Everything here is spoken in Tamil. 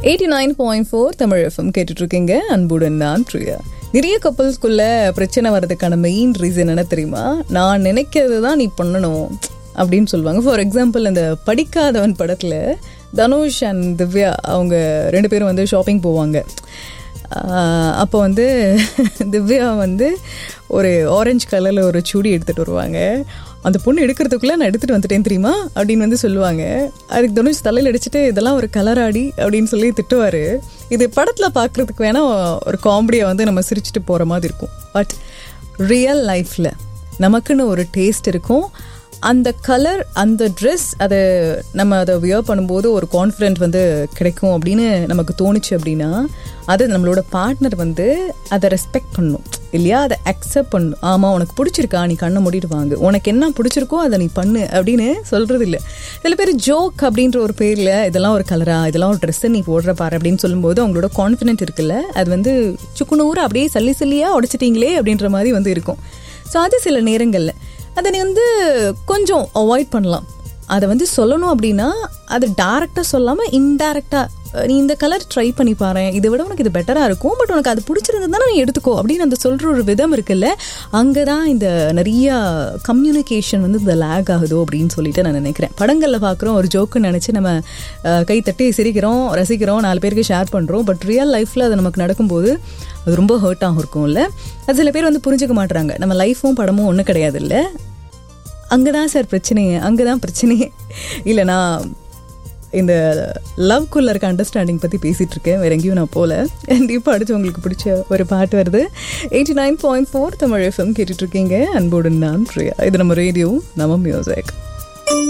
eighty nine point four Tamil FM கேட்டுட்டு இருக்கீங்க அன்புடன் நான் பிரியா நிறைய கப்பல்ஸ்குள்ள பிரச்சனை வர்றதுக்கான மெயின் ரீசன் என்ன தெரியுமா நான் நினைக்கிறது தான் நீ பண்ணணும் அப்படின்னு சொல்லுவாங்க ஃபார் எக்ஸாம்பிள் அந்த படிக்காதவன் படத்தில் தனுஷ் அண்ட் திவ்யா அவங்க ரெண்டு பேரும் வந்து ஷாப்பிங் போவாங்க அப்போ வந்து திவ்யா வந்து ஒரு ஆரஞ்சு கலரில் ஒரு சுடி எடுத்துகிட்டு வருவாங்க அந்த பொண்ணு எடுக்கிறதுக்குள்ளே நான் எடுத்துகிட்டு வந்துட்டேன் தெரியுமா அப்படின்னு வந்து சொல்லுவாங்க அதுக்கு தனுஷ் தலையில் அடிச்சுட்டு இதெல்லாம் ஒரு கலராடி அப்படின்னு சொல்லி திட்டுவார் இது படத்தில் பார்க்குறதுக்கு வேணால் ஒரு காமெடியை வந்து நம்ம சிரிச்சுட்டு போகிற மாதிரி இருக்கும் பட் ரியல் லைஃப்பில் நமக்குன்னு ஒரு டேஸ்ட் இருக்கும் அந்த கலர் அந்த ட்ரெஸ் அதை நம்ம அதை வியர் பண்ணும்போது ஒரு கான்ஃபிடென்ட் வந்து கிடைக்கும் அப்படின்னு நமக்கு தோணுச்சு அப்படின்னா அது நம்மளோட பார்ட்னர் வந்து அதை ரெஸ்பெக்ட் பண்ணும் இல்லையா அதை அக்செப்ட் பண்ணும் ஆமாம் உனக்கு பிடிச்சிருக்கா நீ கண்ணை மூடிட்டு வாங்க உனக்கு என்ன பிடிச்சிருக்கோ அதை நீ பண்ணு அப்படின்னு சொல்கிறது இல்லை சில பேர் ஜோக் அப்படின்ற ஒரு பேரில் இதெல்லாம் ஒரு கலரா இதெல்லாம் ஒரு ட்ரெஸ்ஸை நீ போடுற பாரு அப்படின்னு சொல்லும்போது அவங்களோட கான்ஃபிடென்ட் இருக்குல்ல அது வந்து சுக்குநூறு அப்படியே சல்லி சல்லியாக உடச்சிட்டிங்களே அப்படின்ற மாதிரி வந்து இருக்கும் ஸோ அது சில நேரங்களில் அதை நீ வந்து கொஞ்சம் அவாய்ட் பண்ணலாம் அதை வந்து சொல்லணும் அப்படின்னா அது டேரெக்டாக சொல்லாமல் இன்டேரக்டாக நீ இந்த கலர் ட்ரை பண்ணி பாரு இதை விட உனக்கு இது பெட்டராக இருக்கும் பட் உனக்கு அது பிடிச்சிருந்ததுனா நீ எடுத்துக்கோ அப்படின்னு அந்த சொல்கிற ஒரு விதம் இருக்குல்ல அங்கே தான் இந்த நிறையா கம்யூனிகேஷன் வந்து இந்த லேக் ஆகுதோ அப்படின்னு சொல்லிட்டு நான் நினைக்கிறேன் படங்களில் பார்க்குறோம் ஒரு ஜோக்குன்னு நினச்சி நம்ம கை தட்டி சிரிக்கிறோம் ரசிக்கிறோம் நாலு பேருக்கு ஷேர் பண்ணுறோம் பட் ரியல் லைஃப்பில் அது நமக்கு நடக்கும்போது அது ரொம்ப ஹர்ட்டாகவும் இருக்கும்ல அது சில பேர் வந்து புரிஞ்சுக்க மாட்டுறாங்க நம்ம லைஃப்பும் படமும் ஒன்றும் கிடையாது இல்லை அங்கே தான் சார் பிரச்சனையே அங்கே தான் பிரச்சனையே இல்லை நான் இந்த லவ்க்குள்ளே இருக்க அண்டர்ஸ்டாண்டிங் பற்றி பேசிகிட்டு இருக்கேன் வேறு எங்கேயும் நான் போகல கண்டிப்பாக அடுத்து உங்களுக்கு பிடிச்ச ஒரு பாட்டு வருது eighty nine point four Tamil FM கேட்டுட்ருக்கீங்க அன்போடு நான் பிரியா இது நம்ம ரேடியோ நம்ம மியூசிக்